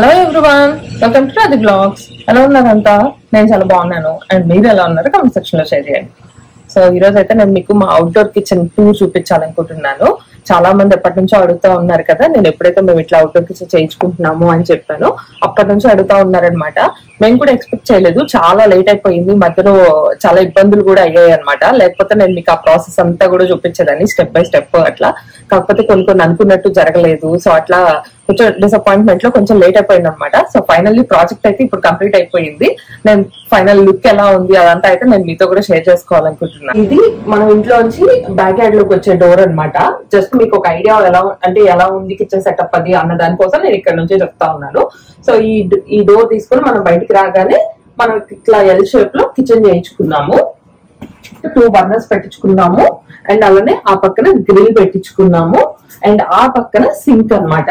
Hello everyone welcome to అది blogs ఎలా ఉన్నారంతా నేను చాలా బాగున్నాను అండ్ మీరు ఎలా ఉన్నారు కామెంట్ సెక్షన్ లో షేర్ చేయండి సో ఈ రోజు అయితే నేను మీకు మా అవుట్డోర్ కిచెన్ టూర్ చూపించాలనుకుంటున్నాను చాలా మంది ఎప్పటి నుంచో అడుగుతా ఉన్నారు కదా నేను ఎప్పుడైతే మేము ఇట్లా అవుట్డోర్ కిచెన్ చేయించుకుంటున్నాము అని చెప్పాను అప్పటి నుంచి అడుగుతా ఉన్నారనమాట మేము కూడా ఎక్స్పెక్ట్ చేయలేదు చాలా లేట్ అయిపోయింది మధ్యలో చాలా ఇబ్బందులు కూడా అయ్యాయి అనమాట లేకపోతే నేను మీకు ఆ ప్రాసెస్ అంతా కూడా చూపించేదాన్ని స్టెప్ బై స్టెప్ అట్లా కాకపోతే కొన్ని కొన్ని అనుకున్నట్టు జరగలేదు సో అట్లా కొంచెం డిసప్పాయింట్మెంట్ లో కొంచెం లేట్ అయిపోయింది అనమాట సో ఫైనల్లీ ప్రాజెక్ట్ అయితే ఇప్పుడు కంప్లీట్ అయిపోయింది నేను ఫైనల్ లుక్ ఎలా ఉంది అదంతా అయితే నేను మీతో కూడా షేర్ చేసుకోవాలనుకుంటున్నాను ఇది మనం ఇంట్లోంచి బ్యాక్ యార్డ్ లోకి వచ్చే డోర్ అన్నమాట జస్ట్ మీకు ఒక ఐడియా ఎలా అంటే ఎలా ఉంది కిచెన్ సెటప్ అది అన్న దానికోసం నేను ఇక్కడ నుంచి చెప్తా ఉన్నాను సో ఈ ఈ డోర్ తీసుకొని మనం బయటికి రాగానే మనం ఇట్లా ఎల్ షేప్ లో కిచెన్ చేయించుకున్నాము టూ బర్నర్స్ పెట్టించుకున్నాము అండ్ అలానే ఆ పక్కన గ్రిల్ పెట్టించుకున్నాము అండ్ ఆ పక్కన సింక్ అన్నమాట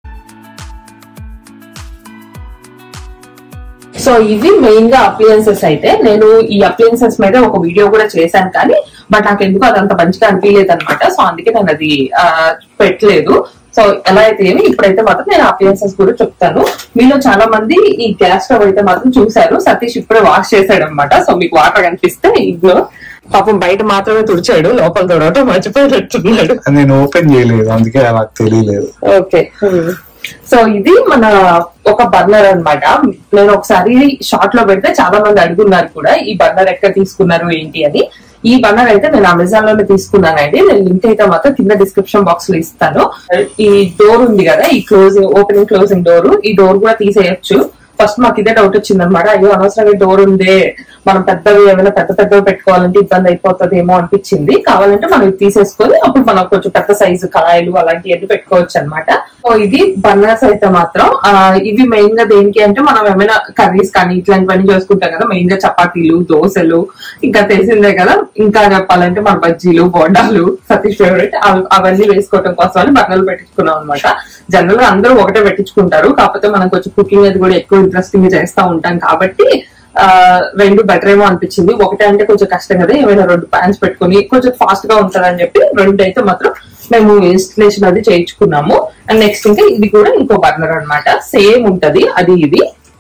సో ఇవి మెయిన్ గా అప్లియన్సెస్ అయితే నేను ఈ అప్లియన్సెస్ మీద ఒక వీడియో కూడా చేశాను కానీ బట్ నాకు ఎందుకు అదంత మంచిగా అనిపించలేదు అనమాట సో అందుకే నేను అది ఆ, పెట్టలేదు సో ఎలా అయితే ఏమి ఇప్పుడైతే మాత్రం నేను అప్లియన్సెస్ కూడా చెప్తాను మీలో చాలా మంది ఈ గ్యాస్ స్టవ్ అయితే మాత్రం చూశారు సతీష్ ఇప్పుడే వాష్ చేశాడు అనమాట సో మీకు వాటర్ కనిపిస్తే ఇగ్నో పాపం బయట మాత్రమే తుడిచాడు లోపల తొడవటం మర్చిపోయినట్టున్నాడు అది నేను ఓపెన్ చేయలేదు అందుకే నాకు తెలియలేదు ఓకే సో ఇది మన ఒక బర్నర్ అన్నమాట నేను ఒకసారి షార్ట్ లో పెడితే చాలా మంది అడుగున్నారు కూడా ఈ బర్నర్ ఎక్కడ తీసుకున్నారు ఏంటి అని ఈ బర్నర్ అయితే నేను అమెజాన్ లోనే తీసుకున్నానండి నేను లింక్ అయితే మాత్రం కింద డిస్క్రిప్షన్ బాక్స్ లో ఇస్తాను ఈ డోర్ ఉంది కదా ఈ క్లోజింగ్ ఓపెనింగ్ క్లోజింగ్ డోర్ ఈ డోర్ కూడా తీసేయొచ్చు ఫస్ట్ మాకు ఇదే డౌట్ వచ్చింది అనమాట అయ్యో అనవసరంగా డోర్ ఉందే మనం పెద్దవి ఏమైనా పెద్ద పెద్దవి పెట్టుకోవాలంటే ఇబ్బంది అయిపోతుంది ఏమో అనిపించింది కావాలంటే మనం ఇది తీసేసుకొని అప్పుడు మనం కొంచెం పెద్ద సైజు కళాయిలు అలాంటివన్నీ పెట్టుకోవచ్చు అనమాట సో ఇది బర్నర్స్ అయితే మాత్రం ఆ, ఇవి మెయిన్ గా దేనికి అంటే మనం ఏమైనా కర్రీస్ కానీ ఇట్లాంటివన్నీ చేసుకుంటాం కదా మెయిన్ గా చపాతీలు దోశలు ఇంకా తెలిసిందే కదా ఇంకా చెప్పాలంటే మన బజ్జీలు బోండాలు సతీష్ ఫేవరెట్ అవన్నీ వేసుకోవడం కోసం అని బర్నర్లు పెట్టించుకున్నాం అనమాట జనరల్ గా అందరూ ఒకటే పెట్టించుకుంటారు కాకపోతే మనం కొంచెం కుకింగ్ అది కూడా ఎక్కువ ఇంట్రెస్టింగ్ చేస్తూ ఉంటాం కాబట్టి ఆ రెండు బెటర్ ఏమో అనిపించింది ఒకటే అంటే కొంచెం కష్టం కదా ఏమైనా రెండు ప్యాన్స్ పెట్టుకుని కొంచెం ఫాస్ట్ గా ఉంటదని చెప్పి రెండు అయితే మాత్రం మేము ఇన్స్టలేషన్ అది చేయించుకున్నాము అండ్ నెక్స్ట్ ఇంకా ఇది కూడా ఇంకో బర్నర్ అన్నమాట సేమ్ ఉంటది అది ఇది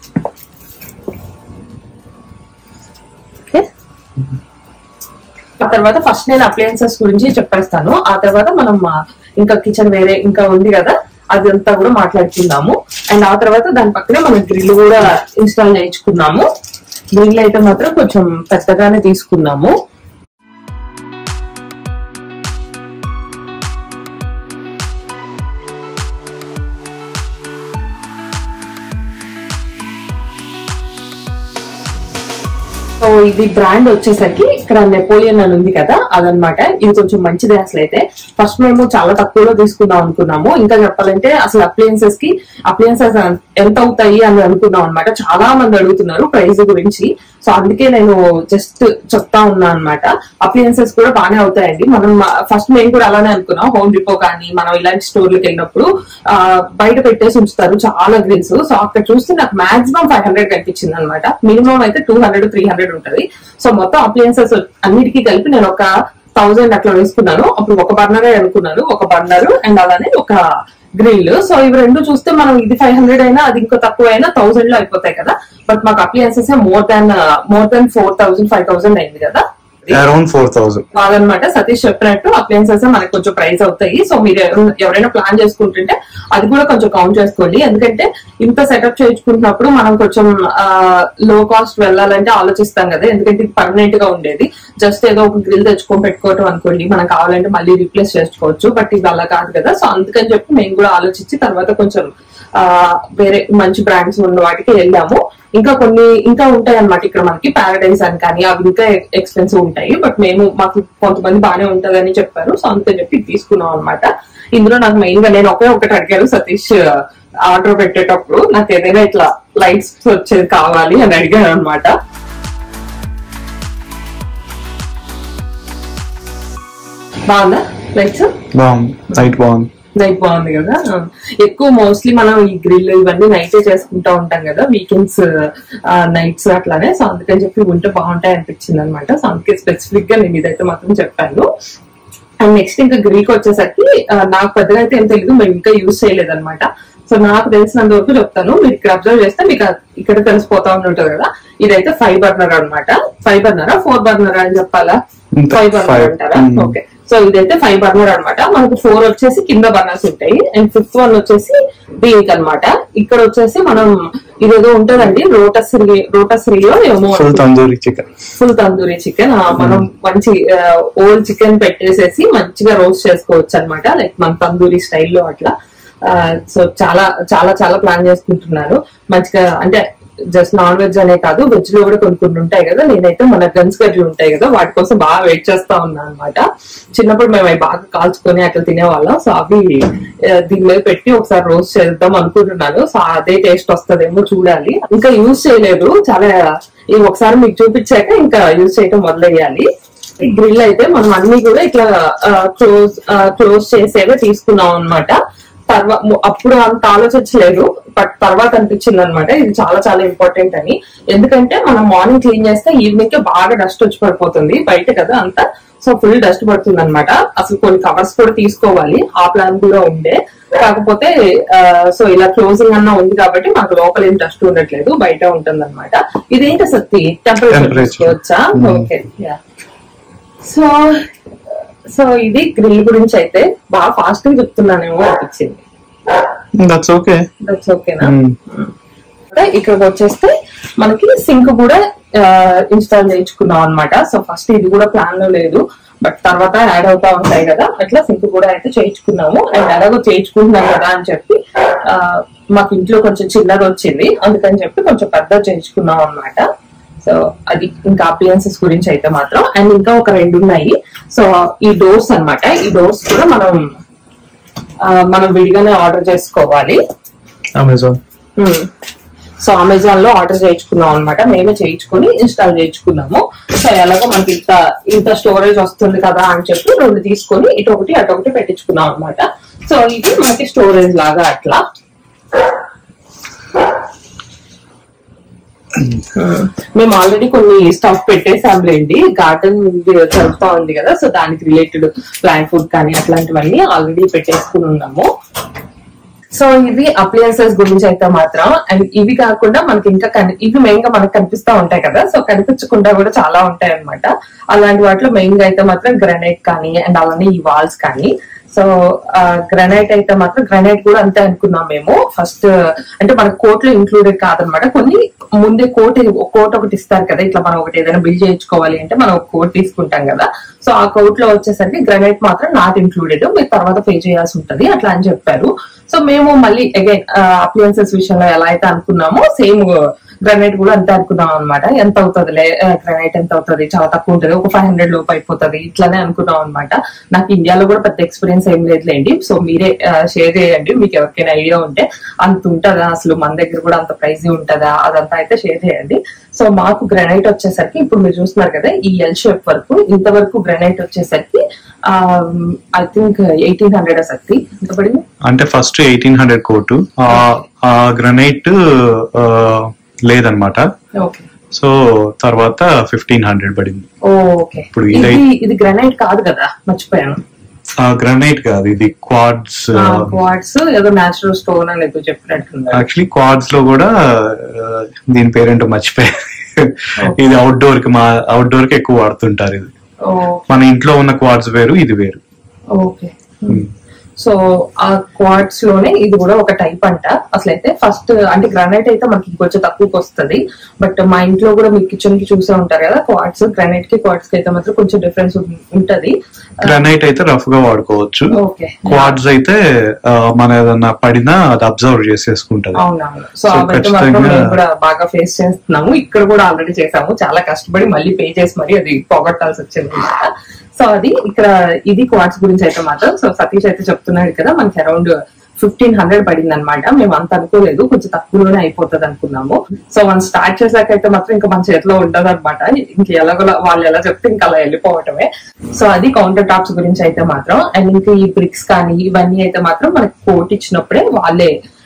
ఓకే ఆ తర్వాత ఫస్ట్ నేను అప్లయన్సెస్ గురించి చెప్పేస్తాను ఆ తర్వాత మనం ఆ, ఇంకా కిచెన్ వేరే ఇంకా ఉంది కదా అదంతా కూడా మాట్లాడుకుందాము అండ్ ఆ తర్వాత దాని పక్కనే మనం గ్రిల్ కూడా ఇన్స్టాల్ చేయించుకున్నాము గ్రిల్ అయితే మాత్రం కొంచెం పెద్దగానే తీసుకున్నాము సో ఇది బ్రాండ్ వచ్చేసరికి ఇక్కడ నెపోలియన్ అని ఉంది కదా అదనమాట ఇది కొంచెం మంచిది అసలు అయితే ఫస్ట్ మేము చాలా తక్కువలో తీసుకుందాం అనుకున్నాము ఇంకా చెప్పాలంటే అసలు అప్లయన్సెస్ కి అప్లయన్సెస్ ఎంత అవుతాయి అని అనుకున్నాం అనమాట చాలా మంది అడుగుతున్నారు ప్రైస్ గురించి సో అందుకే నేను జస్ట్ చెప్తా ఉన్నా అనమాట అప్లయన్సెస్ కూడా బాగానే అవుతాయండి మనం ఫస్ట్ మేము కూడా అలానే అనుకున్నాం హోమ్ డిపో కానీ మనం ఇలాంటి స్టోర్లకు వెళ్ళినప్పుడు ఆ, బయట పెట్టేసి ఉంచుతారు చాలా గ్రిల్స్ సో అక్కడ చూస్తే నాకు మాక్సిమం ఫైవ్ హండ్రెడ్ కనిపించింది అనమాట మినిమం అయితే టూ హండ్రెడ్ త్రీ హండ్రెడ్ ఉంటది సో మొత్తం అప్లయన్సెస్ అన్నిటికీ కలిపి నేను ఒక థౌజండ్ అట్లా వేసుకున్నాను అప్పుడు ఒక బర్నరే అనుకున్నాను ఒక బర్నర్ అండ్ అలానే ఒక గ్రిల్ సో ఇవి రెండు చూస్తే మనం ఇది ఫైవ్ హండ్రెడ్ అయినా అది ఇంకో తక్కువ అయినా థౌసండ్ లో అయిపోతాయి కదా బట్ మాకు appliances more than more than four thousand five thousand అయింది కదా అరౌండ్ ఫోర్ థౌసండ్ కాదనమాట సతీష్ చెప్పినట్టు అప్లయన్సెస్ మనకి కొంచెం ప్రైస్ అవుతాయి సో మీరు ఎవరైనా- ఎవరైనా ప్లాన్ చేసుకుంటుంటే అది కూడా కొంచెం కౌంట్ చేసుకోండి ఎందుకంటే ఇంత సెటప్ చేయించుకుంటున్నప్పుడు మనం కొంచెం లో కాస్ట్ వెళ్ళాలంటే ఆలోచిస్తాం కదా ఎందుకంటే ఇది పర్మనెంట్ గా ఉండేది జస్ట్ ఏదో ఒక గ్రిల్ తెచ్చుకొని పెట్టుకోవటం అనుకోండి మనం కావాలంటే మళ్ళీ రీప్లేస్ చేసుకోవచ్చు బట్ ఇది అలా కాదు కదా సో అందుకని చెప్పి మేము కూడా ఆలోచించి తర్వాత కొంచెం ఆ, వేరే మంచి బ్రాండ్స్ ఉన్న వాటికి వెళ్ళాము ఇంకా కొన్ని ఇంకా ఉంటాయి అన్నమాట ఇక్కడ మనకి పారడైజ్ అని కానీ అవి ఇంకా ఎక్స్పెన్సివ్ ఉంటాయి బట్ మేము మాకు కొంతమంది బాగానే ఉంటదని చెప్పారు సో అందుకని చెప్పి ఇది తీసుకున్నాం అనమాట ఇందులో నాకు మెయిన్ గా నేను ఒకే ఒకటి అడిగాను సతీష్ ఆర్డర్ పెట్టేటప్పుడు నాకు ఏదైనా ఇట్లా లైట్స్ వచ్చేది కావాలి అని అడిగాను అనమాట బాగుందా లైట్స్ బాగుంది నైట్ బాగుంది నైట్ బాగుంది కదా ఆ. ఎక్కువ మోస్ట్లీ మనం ఈ గ్రిల్ ఇవన్నీ నైటే చేసుకుంటా ఉంటాం కదా వీకెండ్స్ నైట్స్ అట్లానే సో అందుకని చెప్పి ఉంటే బాగుంటాయి అనిపించింది అనమాట సో అందుకే స్పెసిఫిక్ గా నేను ఇదైతే మాత్రం చెప్పాను అండ్ నెక్స్ట్ ఇంకా గ్రిల్ కి వచ్చేసరికి ఆ, నాకు పెద్దగా అయితే ఏం తెలియదు మేము ఇంకా యూజ్ చేయలేదు అనమాట సో నాకు తెలిసినంత వరకు చెప్తాను మీరు ఇక్కడ అబ్జర్వ్ చేస్తే మీకు అది ఇక్కడ తెలిసిపోతా ఉంటుంది కదా ఇదైతే ఫైవ్ బర్నర్ అన్నమాట ఫైవ్ బర్నరా ఫోర్ బర్నర్ అని చెప్పాలా ఇంత ఫైవ్ బర్నర్ five. అంటారా Mm. ఓకే సో ఇదైతే ఫైవ్ బర్నర్ అన్నమాట మనకు ఫోర్ వచ్చేసి కింద బర్నర్స్ ఉంటాయి అండ్ ఫిఫ్త్ వన్ వచ్చేసి దీనికి అన్నమాట ఇక్కడ వచ్చేసి మనం ఇదేదో ఉంటదండి రోటశ్రీ రోటశ్రీలో ఏమో full tandoori chicken full tandoori chicken మనం మంచి ఓల్డ్ చికెన్ పెట్టేసేసి మంచిగా రోస్ట్ చేసుకోవచ్చు అన్నమాట లైక్ మన తందూరి స్టైల్లో అట్లా సో చాలా చాలా చాలా ప్లాన్ చేసుకుంటున్నారు మంచిగా అంటే జస్ట్ నాన్ వెజ్ అనే కాదు వెజ్ లో కూడా కొన్ని కొన్ని ఉంటాయి కదా నేనైతే మన గన్స్ గడ్డలు ఉంటాయి కదా వాటి కోసం బాగా వెయిట్ చేస్తా ఉన్నాను అనమాట చిన్నప్పుడు మేము అవి బాగా కాల్చుకొని అట్లా తినేవాళ్ళం సో అవి ఆ, దీని మీద పెట్టి ఒకసారి రోస్ట్ చేద్దాం అనుకుంటున్నాను సో అదే టేస్ట్ వస్తుందేమో చూడాలి ఇంకా యూజ్ చేయలేదు చాలా ఇవి ఒకసారి మీకు చూపించాక ఇంకా యూజ్ చేయటం మొదలయ్యాలి ఈ గ్రిల్ అయితే మనం అన్ని కూడా ఇట్లా క్లోజ్ క్లోజ్ చేసేవే తీసుకున్నాం అనమాట తర్వాత అప్పుడు అంత ఆలోచించలేదు బట్ తర్వాత అనిపించింది అనమాట ఇది చాలా చాలా ఇంపార్టెంట్ అని ఎందుకంటే మనం మార్నింగ్ క్లీన్ చేస్తే ఈవినింగ్ కి బాగా డస్ట్ వచ్చి పడిపోతుంది బయట కదా అంతా సో ఫుల్ డస్ట్ పడుతుంది అనమాట అసలు కొన్ని కవర్స్ కూడా తీసుకోవాలి ఆ ప్లాన్ కూడా ఉండే కాకపోతే సో ఇలా క్లోజింగ్ అన్న ఉంది కాబట్టి మనకు లోపల ఏం డస్ట్ ఉండట్లేదు బయట ఉంటుంది అనమాట ఇదేంటి సత్తి టెంపరేచర్ Temperature. తీసుకోవచ్చా Hmm. ఓకే సో సో ఇది గ్రిల్ గురించి అయితే బాగా ఫాస్ట్ గా చెప్తున్నానేమో అనిపించింది దట్స్ ఓకే దట్స్ ఓకేనా ఇక్కడికి వచ్చేస్తే మనకి సింక్ కూడా ఇన్స్టాల్ చేయించుకున్నాం అన్నమాట సో ఫస్ట్ ఇది కూడా ప్లాన్ లో లేదు బట్ తర్వాత యాడ్ అవుతా ఉంటాయి కదా అట్లా సింక్ కూడా అయితే చేయించుకున్నాము అండ్ ఎలాగో చేయించుకుంటున్నాం కదా అని చెప్పి ఆ, మాకు ఇంట్లో కొంచెం చిన్నది వచ్చింది అందుకని చెప్పి కొంచెం పెద్ద చేయించుకున్నాం అన్నమాట సో అది ఇంకా అప్లయన్సెస్ గురించి అయితే మాత్రం అండ్ ఇంకా ఒక రెండు ఉన్నాయి సో ఈ డోర్స్ అన్నమాట ఈ డోర్స్ కూడా మనం ఆ, మనం విడిగానే ఆర్డర్ చేసుకోవాలి అమెజాన్ సో అమెజాన్ లో ఆర్డర్ చేయించుకున్నాం అనమాట మేమే చేయించుకుని ఇన్స్టాల్ చేయించుకున్నాము సో ఎలాగో మనకి ఇంత ఇంత స్టోరేజ్ వస్తుంది కదా అని చెప్పి రెండు తీసుకొని ఇటు ఒకటి అటు ఒకటి పెట్టించుకున్నాం అనమాట సో ఇది మనకి స్టోరేజ్ లాగా అట్లా మేము ఆల్రెడీ కొన్ని స్టఫ్ పెట్టేసాంలేండి గార్డెన్ జరుగుతా ఉంది కదా సో దానికి రిలేటెడ్ ప్లాంట్ ఫుడ్ కానీ అట్లాంటివన్నీ ఆల్రెడీ పెట్టేసుకుని ఉన్నాము సో ఇవి అప్లయన్సెస్ గురించి అయితే మాత్రం అండ్ ఇవి కాకుండా మనకి ఇంకా కని- ఇవి మెయిన్ గా మనకు కనిపిస్తా ఉంటాయి కదా సో కనిపించకుండా కూడా చాలా ఉంటాయి అన్నమాట అలాంటి వాటిలో మెయిన్ గా అయితే మాత్రం గ్రనైట్ కానీ అండ్ అలానే ఈ వాల్స్ కానీ సో గ్రనైట్ అయితే మాత్రం గ్రనైట్ కూడా అంతే అనుకున్నాం మేము ఫస్ట్ అంటే మన కోట్ లో ఇంక్లూడెడ్ కాదనమాట కొన్ని ముందే కోట్ కోట్ ఒకటి ఇస్తారు కదా ఇట్లా మనం ఒకటి ఏదైనా బిల్ చేయించుకోవాలి అంటే మనం ఒక కోట్ తీసుకుంటాం కదా సో ఆ కోట్ లో వచ్చేసరికి గ్రనైట్ మాత్రం నాట్ ఇంక్లూడెడ్ మీరు తర్వాత పే చేయాల్సి ఉంటది అట్లా అని చెప్పారు సో మేము మళ్ళీ అగైన్ అప్లయన్సెస్ విషయంలో ఎలా అయితే అనుకున్నామో సేమ్ గ్రానైట్ కూడా అంతే అనుకున్నాం అనమాట ఎంత అవుతుందిలే గ్రానైట్ ఎంత అవుతుంది చాలా తక్కువ ఉంటుంది ఒక ఫైవ్ హండ్రెడ్ లోపు అయిపోతుంది ఇట్లానే అనుకున్నాం అనమాట నాకు ఇండియాలో కూడా పెద్ద ఎక్స్పీరియన్స్ ఏం లేదులేండి సో మీరే షేర్ చేయండి మీకు ఎవరికైనా ఐడియా ఉంటే అంత ఉంటుందా అసలు మన దగ్గర కూడా అంత ప్రైజ్ ఉంటుందా అదంతా అయితే షేర్ చేయండి సో మాకు గ్రానైట్ వచ్చేసరికి ఇప్పుడు మీరు చూస్తున్నారు కదా ఈ ఎల్ షేప్ వరకు ఇంతవరకు గ్రానైట్ వచ్చేసరికి ఐ థింక్ ఎయిటీన్ హండ్రెడ్ సక్తి ఎంత పడింది అంటే ఫస్ట్ ఎయిటీన్ హండ్రెడ్ కోటు ఆ గ్రనైట్ లేదనమాట ఓకే సో తర్వాత ఫిఫ్టీన్ హండ్రెడ్ పడింది ఓకే ఇప్పుడు ఇది ఇదై- ఇది గ్రానైట్ కాదు కదా మర్చిపోయాను ఆ గ్రనైట్ కాదు ఇది క్వాడ్స్ క్వాడ్స్ ఏదో నేచురల్ స్టోన్ అని ఏదో చెప్పినట్టున్నారు యాక్చువల్లీ క్వాడ్స్ లో కూడా ఆ, దీని పేరేంటో మర్చిపోయా ఇది అవుట్డోర్ కి మా అవుట్డోర్ కి ఎక్కువ వాడుతుంటారు ఇది మన ఇంట్లో ఉన్న క్వాడ్స్ వేరు ఇది వేరు ఓకే సో ఆ క్వాడ్స్ లోనే ఇది కూడా ఒక టైప్ అంట అసలైతే ఫస్ట్ అంటే గ్రానైట్ అయితే మనకి కొంచెం తక్కువకి వస్తుంది బట్ మా ఇంట్లో కూడా మీరు కిచెన్ కి చూసే ఉంటారు కదా క్వాడ్స్ గ్రానైట్ కి క్వాడ్స్ కి అయితే మాత్రం కొంచెం డిఫరెన్స్ ఉంటది గ్రనైట్ అయితే రఫ్ గా వాడుకోవచ్చు ఓకే క్వాడ్స్ అయితే ఆ, మన ఏదన్నా పడినా అది అబ్జర్వ్ చేసేసుకుంటది అవునవును సో So, అవైతే మాత్రం ఖచ్చితంగా- మేము కూడా బాగా ఫేస్ చేస్తున్నాము ఇక్కడ కూడా ఆల్రెడీ చేసాము చాలా కష్టపడి మళ్ళీ పే చేసి మరి అది పోగొట్టాల్సి వచ్చింది అన్నమాట సో అది ఇక్కడ ఇది క్వార్ట్స్ గురించి అయితే మాత్రం సో సతీష్ అయితే చెప్తున్నాడు కదా మనకి అరౌండ్ ఫిఫ్టీన్ హండ్రెడ్ పడింది అనమాట మేము అంత అనుకోలేదు కొంచెం తక్కువలోనే అయిపోతుంది అనుకున్నాము సో మనం స్టార్ట్ చేసాక అయితే మాత్రం ఇంకా మన చేతిలో ఉండదు అనమాట ఇంక ఎలాగోలా వాళ్ళు ఎలా చెప్తే ఇంకా అలా వెళ్ళిపోవటమే సో అది కౌంటర్ టాప్స్ గురించి అయితే మాత్రం అండ్ ఇంకా ఈ బ్రిక్స్ కానీ ఇవన్నీ అయితే మాత్రం మనకి కోట్ ఇచ్చినప్పుడే వాళ్ళే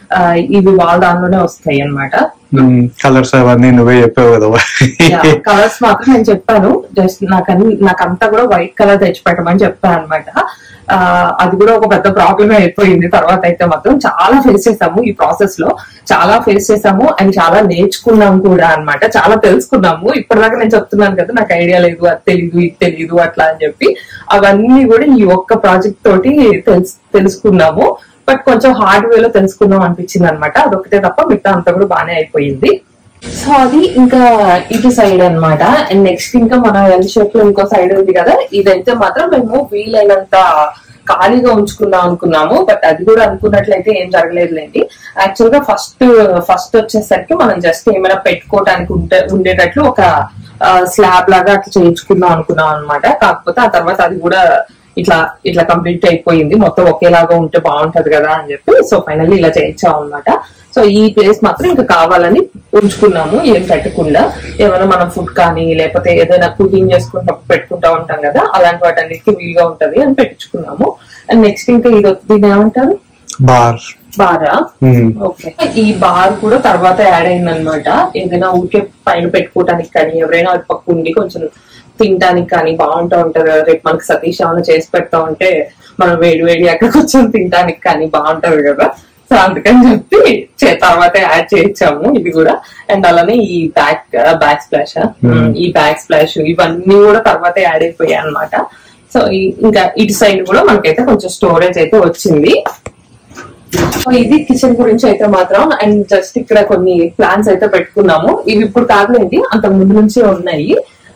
ఆ, ఇవి వాళ్ళ దానిలోనే వస్తాయి అన్నమాట కలర్స్ అవన్నీ నువ్వే చెప్పావు కదా కలర్స్ మాత్రం నేను చెప్పాను జస్ట్ నాకు అన్ని నాకంతా కూడా వైట్ కలర్ తెచ్చి పెట్టమని చెప్పాను అనమాట అది కూడా ఒక పెద్ద ప్రాబ్లమ్ అయిపోయింది తర్వాత అయితే మాత్రం చాలా ఫేస్ చేసాము ఈ ప్రాసెస్ లో చాలా ఫేస్ చేసాము అండ్ చాలా నేర్చుకున్నాం కూడా అన్నమాట చాలా తెలుసుకున్నాము ఇప్పటిదాకా నేను చెప్తున్నాను కదా నాకు ఐడియా లేదు అది తెలీదు ఇది తెలీదు అట్లా అని చెప్పి అవన్నీ కూడా ఈ ఒక్క ప్రాజెక్ట్ తోటి తెలుసు తెలుసుకున్నాము బట్ కొంచెం హార్డ్ వే లో తెలుసుకుందాం అనిపించింది అనమాట అదొకటే తప్ప మిగతా అంతా కూడా బాగానే అయిపోయింది సో అది ఇంకా ఇటు సైడ్ అన్నమాట అండ్ నెక్స్ట్ ఇంకా మన ఎల్ షేప్ లో ఇంకో సైడ్ ఉంది కదా ఇదైతే మాత్రం మేము వీలైనంత ఖాళీగా ఉంచుకుందాం అనుకున్నాము బట్ అది కూడా అనుకున్నట్లయితే ఏం జరగలేదులేండి యాక్చువల్ గా ఫస్ట్ ఫస్ట్ వచ్చేసరికి మనం జస్ట్ ఏమైనా పెట్టుకోవడానికి ఉంటే ఉండేటట్లు ఒక స్లాబ్ లాగా అట్లా చేయించుకుందాం అనుకున్నాం అనమాట కాకపోతే ఆ తర్వాత అది కూడా ఇట్లా ఇట్లా కంప్లీట్ అయిపోయింది మొత్తం ఒకేలాగా ఉంటే బాగుంటది కదా అని చెప్పి సో ఫైనల్లీ ఇలా చేయించాం అనమాట సో ఈ ప్లేస్ మాత్రం ఇంకా కావాలని ఉంచుకున్నాము ఏం పెట్టకుండా ఏమైనా మనం ఫుడ్ కానీ లేకపోతే ఏదైనా కుకింగ్ చేసుకుంటా పెట్టుకుంటా ఉంటాం కదా అలాంటి వాటన్నిటికీ వీలుగా ఉంటది అని పెట్టించుకున్నాము అండ్ నెక్స్ట్ ఇంకా ఇది దీని ఏమంటారు బార్ బారా ఓకే ఈ బార్ కూడా తర్వాత యాడ్ అయింది అనమాట ఏదైనా ఊరికే పైన పెట్టుకోవడానికి కానీ ఎవరైనా అది పక్క ఉండి కొంచెం తినడానికి కానీ బాగుంటా ఉంటది కదా రేపు మనకి సతీష్ ఏమైనా చేసి పెడతా ఉంటే మనం వేడి వేడి అక్కడ కొంచెం తినడానికి కానీ బాగుంటది కదా సో అందుకని చెప్పి చే- తర్వాత యాడ్ చేయించాము ఇది కూడా అండ్ అలానే ఈ బ్యాక్ బ్యాక్ స్ప్లాష్ ఈ బ్యాక్ స్ప్లాష్ ఇవన్నీ కూడా తర్వాత యాడ్ అయిపోయాయి అన్నమాట సో ఈ- ఇంకా ఇటు సైడ్ కూడా మనకైతే కొంచెం స్టోరేజ్ అయితే వచ్చింది సో ఇది కిచెన్ గురించి అయితే మాత్రం అండ్ జస్ట్ ఇక్కడ కొన్ని ప్లాన్స్ అయితే పెట్టుకున్నాము ఇవి ఇప్పుడు కాదులేండి అంత ముందు నుంచే ఉన్నాయి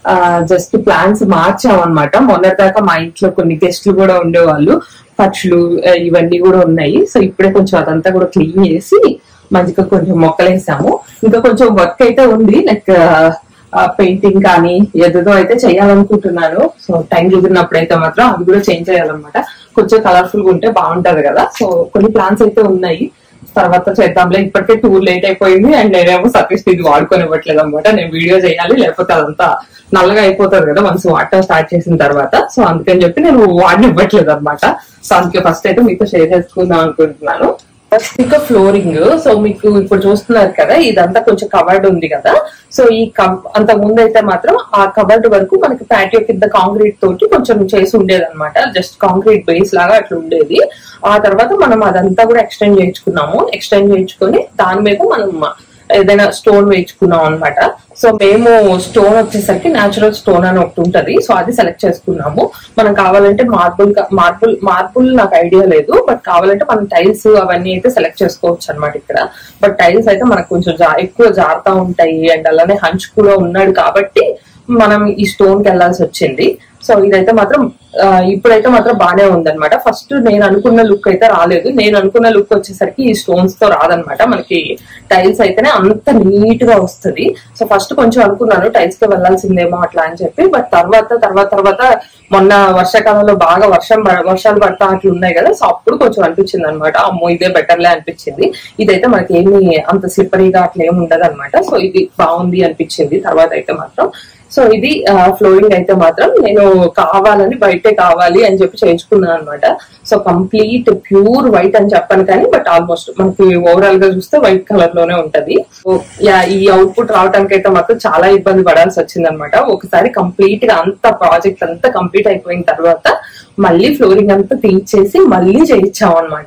జస్ట్ ప్లాన్స్ మార్చాం అనమాట మొన్నటిదాకా మా ఇంట్లో కొన్ని గెస్ట్లు కూడా ఉండేవాళ్ళు పక్షులు ఆ, ఇవన్నీ కూడా ఉన్నాయి సో ఇప్పుడే కొంచెం అదంతా కూడా క్లీన్ చేసి మంచిగా కొంచెం మొక్కలేసాము ఇంకా కొంచెం వర్క్ అయితే ఉంది లైక్ పెయింటింగ్ కానీ ఏదేదో అయితే చేయాలనుకుంటున్నాను సో టైం కుదిరినప్పుడు అయితే మాత్రం అది కూడా చేంజ్ చేయాలన్నమాట కొంచెం కలర్ఫుల్ గా ఉంటే బాగుంటది కదా సో కొన్ని ప్లాన్స్ అయితే ఉన్నాయి తర్వాత చేద్దాంలే ఇప్పటికే టూర్ లేట్ అయిపోయింది అండ్ నేనేమో సతీష్ ఇది వాడుకొని ఇవ్వట్లేదు అనమాట నేను వీడియో చేయాలి లేకపోతే అదంతా నల్లగా అయిపోతుంది కదా మనసు వాడటం స్టార్ట్ చేసిన తర్వాత సో అందుకని చెప్పి నేను వాడినివ్వట్లేదు అనమాట సో అందుకే ఫస్ట్ అయితే మీతో షేర్ చేసుకుందాం అనుకుంటున్నాను ఫస్ట్ ఇంకా ఫ్లోరింగ్ సో మీకు ఇప్పుడు చూస్తున్నారు కదా ఇదంతా కొంచెం కవర్డ్ ఉంది కదా సో ఈ అంత ముందు అయితే మాత్రం ఆ కవర్డ్ వరకు మనకి ప్యాటియో కింద కాంక్రీట్ తోటి కొంచెం చేసి ఉండేది అనమాట జస్ట్ కాంక్రీట్ బేస్ లాగా అట్లా ఉండేది ఆ తర్వాత మనం అదంతా కూడా ఎక్స్టెండ్ చేయించుకున్నాము ఎక్స్టెండ్ చేయించుకొని దాని మీద మనం ఏదైనా స్టోన్ వేయించుకున్నాం అనమాట సో మేము స్టోన్ వచ్చేసరికి న్యాచురల్ స్టోన్ అని ఒకటి ఉంటది సో అది సెలెక్ట్ చేసుకున్నాము మనం కావాలంటే మార్బుల్ మార్బుల్ మార్బుల్ నాకు ఐడియా లేదు బట్ కావాలంటే మనం టైల్స్ అవన్నీ అయితే సెలెక్ట్ చేసుకోవచ్చు అనమాట ఇక్కడ బట్ టైల్స్ అయితే మనకు కొంచెం జా- ఎక్కువ జారుతా ఉంటాయి అండ్ అలానే హంచ్ కూడా ఉన్నాడు కాబట్టి మనం ఈ స్టోన్ కి వెళ్లాల్సి వచ్చింది సో ఇదైతే మాత్రం ఆ, ఇప్పుడైతే మాత్రం బానే ఉందన్నమాట ఫస్ట్ నేను అనుకున్న లుక్ అయితే రాలేదు నేను అనుకున్న లుక్ వచ్చేసరికి ఈ స్టోన్స్ తో రాదనమాట మనకి టైల్స్ అయితేనే అంత నీట్ గా వస్తుంది సో ఫస్ట్ కొంచెం అనుకున్నాను టైల్స్ తో వెళ్లాల్సిందేమో అట్లా అని చెప్పి బట్ తర్వాత తర్వాత తర్వాత మొన్న వర్షాకాలంలో బాగా వర్షం పడ- వర్షాలు పడతా అట్లా ఉన్నాయి కదా సో అప్పుడు కొంచెం అనిపించింది అనమాట అమ్మో ఇదే బెటర్లే అనిపించింది ఇదైతే మనకి ఏమి అంత స్లిప్పరీగా అట్లా ఏమి ఉండదు అనమాట సో ఇది బాగుంది అనిపించింది తర్వాత అయితే మాత్రం సో ఇది ఫ్లోరింగ్ అయితే మాత్రం నేను కావాలని బయటే కావాలి అని చెప్పి చేయించుకున్నాను అనమాట సో కంప్లీట్ ప్యూర్ వైట్ అని చెప్పను కానీ బట్ ఆల్మోస్ట్ మనకి ఓవరాల్ గా చూస్తే వైట్ కలర్ లోనే ఉంటది సో యా ఈ అవుట్పుట్ రావడానికి అయితే మాత్రం చాలా ఇబ్బంది పడాల్సి వచ్చింది అనమాట ఒకసారి కంప్లీట్ గా అంత ప్రాజెక్ట్ అంతా కంప్లీట్ అయిపోయిన తర్వాత మళ్ళీ ఫ్లోరింగ్ అంతా తీసేసి మళ్ళీ చేయించాం అనమాట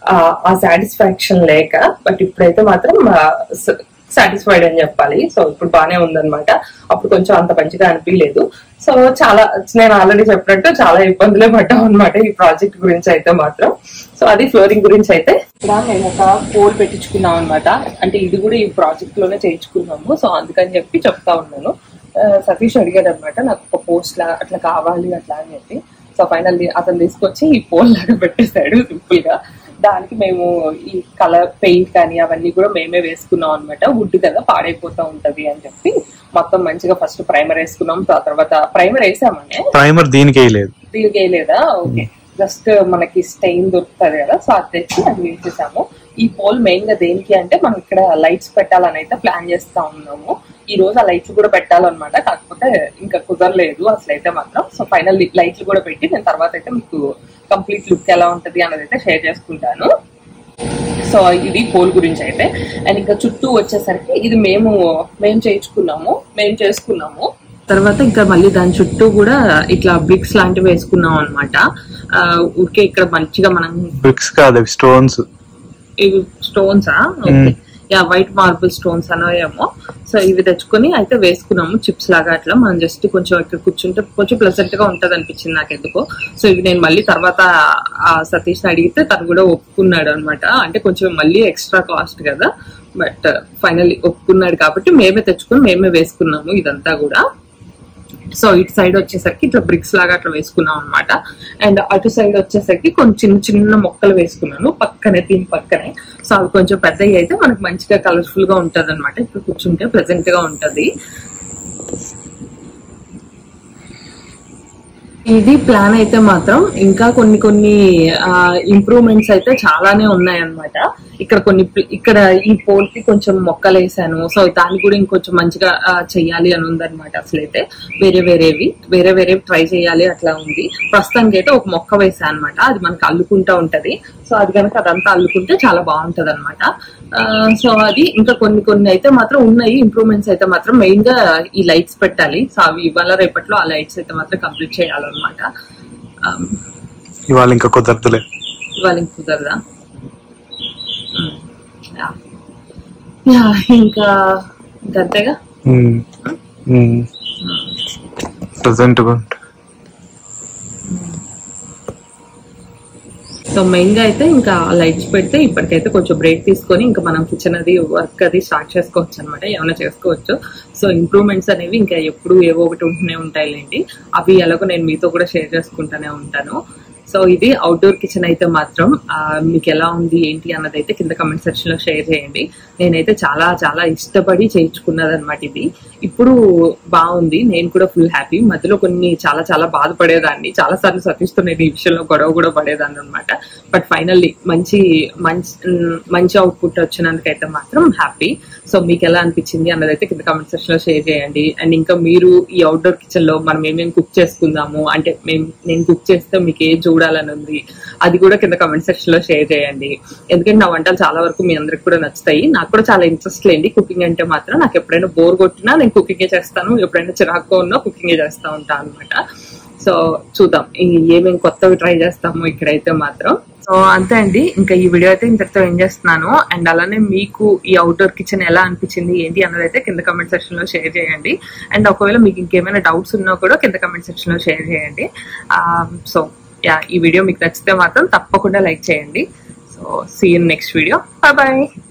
ఆ సాటిస్ఫాక్షన్ లేక బట్ ఇప్పుడైతే మాత్రం సాటిస్ఫైడ్ అని చెప్పాలి సో ఇప్పుడు బానే ఉందన్నమాట అప్పుడు కొంచెం అంత మంచిగా అనిపించలేదు సో చాలా నేను ఆల్రెడీ చెప్పినట్టు చాలా ఇబ్బందులే పడ్డాం అనమాట ఈ ప్రాజెక్ట్ గురించి అయితే మాత్రం సో అది ఫ్లోరింగ్ గురించి అయితే ఇక్కడ మేము ఒక పోల్ పెట్టించుకున్నాం అనమాట అంటే ఇది కూడా ఈ ప్రాజెక్ట్ లోనే చేయించుకున్నాము సో అందుకని చెప్పి చెప్తా ఉన్నాను ఆ, సతీష్ అడిగాడు అనమాట నాకు ఒక పోస్ట్ లా అట్లా కావాలి అట్లా అని చెప్పి సో ఫైనల్ అతను తీసుకొచ్చి ఈ పోల్ లాగా పెట్టేశాడు సింపుల్ గా దానికి మేము ఈ కలర్ పెయింట్ కానీ అవన్నీ కూడా మేమే వేసుకున్నాం అనమాట వుడ్ కదా పాడైపోతా ఉంటది అని చెప్పి మొత్తం మంచిగా ఫస్ట్ ప్రైమర్ వేసుకున్నాం ఆ తర్వాత ప్రైమర్ వేసామనే ప్రైమర్ దీనికి వేయలేదు దీనికి వేయలేదా ఓకే జస్ట్ మనకి స్టెయిన్ దొరుకుతుంది కదా సో అది తెచ్చి అది వేసేసాము ఈ పోల్ మెయిన్ గా దేనికి అంటే మనం ఇక్కడ లైట్స్ పెట్టాలని అయితే ప్లాన్ చేస్తా ఉన్నాము ఈ రోజు ఆ లైట్స్ కూడా పెట్టాలన్నమాట కాకపోతే ఇంకా కుదరలేదు అసలు అయితే మాత్రం సో ఫైనల్ లైట్లు కూడా పెట్టి నేను తర్వాత అయితే మీకు కంప్లీట్ లుక్ ఎలా ఉంటది అన్నది అయితే షేర్ చేసుకుంటాను సో ఇది పోల్ గురించి అయితే అండ్ ఇంకా చుట్టూ వచ్చేసరికి ఇది మేము మేము చేయించుకున్నాము మేము చేసుకున్నాము తర్వాత ఇంకా మళ్ళీ దాని చుట్టూ కూడా ఇట్లా బ్రిక్స్ లాంటివి వేసుకున్నాం అనమాట ఊరికే ఇక్కడ మంచిగా మనం బ్రిక్స్ కాదు స్టోన్స్ ఇవి స్టోన్సా okay yeah white marble stones అనో ఏమో సో ఇవి తెచ్చుకొని అయితే వేసుకున్నాము చిప్స్ లాగా అట్లా మనం జస్ట్ కొంచెం ఇక్కడ కూర్చుంటే కొంచెం ప్లెజెంట్ గా ఉంటది అనిపించింది నాకు ఎందుకో సో ఇవి నేను మళ్ళీ తర్వాత ఆ సతీష్ అడిగితే తను కూడా ఒప్పుకున్నాడు అనమాట అంటే కొంచెం మళ్ళీ ఎక్స్ట్రా కాస్ట్ కదా బట్ ఫైనల్లీ ఒప్పుకున్నాడు కాబట్టి మేమే తెచ్చుకొని మేమే వేసుకున్నాము ఇదంతా కూడా సో ఇటు సైడ్ వచ్చేసరికి ఇట్లా బ్రిక్స్ లాగా అట్లా వేసుకున్నాం అనమాట అండ్ అటు సైడ్ వచ్చేసరికి కొంచెం చిన్న చిన్న మొక్కలు వేసుకున్నాను పక్కనే దీని పక్కనే సో అవి కొంచెం పెద్దవి అయితే మనకు మంచిగా కలర్ఫుల్ గా ఉంటది అనమాట ఇప్పుడు కూర్చుంటే ప్రెసెంట్ గా ఉంటది ఇది ప్లాన్ అయితే మాత్రం ఇంకా కొన్ని కొన్ని ఇంప్రూవ్మెంట్స్ అయితే చాలానే ఉన్నాయన్నమాట ఇక్కడ కొన్ని ప్ల- ఇక్కడ ఈ పోల్ కి కొంచెం మొక్కలు వేసాను సో దాన్ని కూడా ఇంకొంచెం మంచిగా ఆ, చెయ్యాలి అని ఉందన్నమాట అసలైతే వేరే వేరేవి వేరే వేరేవి ట్రై చేయాలి అట్లా ఉంది ప్రస్తుతానికి అయితే ఒక మొక్క వేసాను అనమాట అది మనకు అల్లుకుంటా ఉంటది సో అది కనుక అదంతా అల్లుకుంటే చాలా బాగుంటది అనమాట సో అది ఇంకా కొన్ని కొన్ని అయితే మాత్రం ఉన్నాయి ఇంప్రూవ్మెంట్స్ అయితే మాత్రం మెయిన్ గా ఈ లైట్స్ పెట్టాలి సో అవి ఇవాళ రేపట్లో ఆ లైట్స్ అయితే మాత్రం కంప్లీట్ చేయాలన్నమాట ఆ, ఇవాళ ఇంకా కుదరదులే ఇవాళ ఇంక కుదరదా ఉమ్, యా. యా, ఇంకా ఇంకా అంతేగా ప్రజెంట్ సో మెయిన్ గా అయితే ఇంకా లైట్స్ పెడితే ఇప్పటికైతే కొంచెం బ్రేక్ తీసుకొని ఇంకా మనం కిచెన్ అది వర్క్ అది స్టార్ట్ చేసుకోవచ్చు అనమాట ఏమైనా చేసుకోవచ్చు సో ఇంప్రూవ్మెంట్స్ అనేవి ఇంకా ఎప్పుడు ఏవో ఒకటి ఉంటూనే ఉంటాయిలేండి అవి ఎలాగో నేను మీతో కూడా షేర్ చేసుకుంటూనే ఉంటాను సో ఇది అవుట్డోర్ కిచెన్ అయితే మాత్రం ఆ, మీకు ఎలా ఉంది ఏంటి అన్నది అయితే కింద కమెంట్ సెక్షన్ లో షేర్ చేయండి నేనైతే చాలా చాలా ఇష్టపడి చేయించుకున్నది అనమాట ఇది ఇప్పుడు బాగుంది నేను కూడా ఫుల్ హ్యాపీ మధ్యలో కొన్ని చాలా చాలా బాధపడేదాన్ని చాలా సార్లు సతీష్తో నేను ఈ విషయంలో గొడవ కూడా పడేదాన్ని అనమాట బట్ ఫైనల్లీ మంచి మంచి ఉమ్, మంచి అవుట్పుట్ వచ్చినందుకైతే మాత్రం హ్యాపీ సో మీకు ఎలా అనిపించింది అన్నది అయితే కింద కమెంట్ సెక్షన్ లో షేర్ చేయండి అండ్ ఇంకా మీరు ఈ అవుట్డోర్ కిచెన్ లో మనం ఏమేమి కుక్ చేసుకుందాము అంటే మేము నేను కుక్ చేస్తే మీకు ఏం చూడాలని ఉంది అది కూడా కింద కమెంట్ సెక్షన్ లో షేర్ చేయండి ఎందుకంటే నా వంటలు చాలా వరకు మీ అందరికి కూడా నచ్చుతాయి నాకు కూడా చాలా ఇంట్రెస్ట్ లేండి కుకింగ్ అంటే మాత్రం నాకు ఎప్పుడైనా బోర్ కొట్టినా నేను కుకింగే చేస్తాను ఎప్పుడైనా చిరాకుగా ఉన్నా కుకింగే చేస్తా ఉంటాను అనమాట సో చూద్దాం ఈ- ఏమేమి కొత్తవి ట్రై చేస్తాము ఇక్కడైతే మాత్రం సో అంతే అండి ఇంకా ఈ వీడియో అయితే ఇంతటితో ఏం చేస్తున్నాను అండ్ అలానే మీకు ఈ అవుట్డోర్ కిచెన్ ఎలా అనిపించింది ఏంటి అన్నది అయితే కింద కమెంట్ సెక్షన్ లో షేర్ చేయండి అండ్ ఒకవేళ మీకు ఇంకేమైనా డౌట్స్ ఉన్నా కూడా కింద కమెంట్ సెక్షన్ లో షేర్ చేయండి సో యా ఈ వీడియో మీకు నచ్చితే మాత్రం తప్పకుండా లైక్ చేయండి so see in next video bye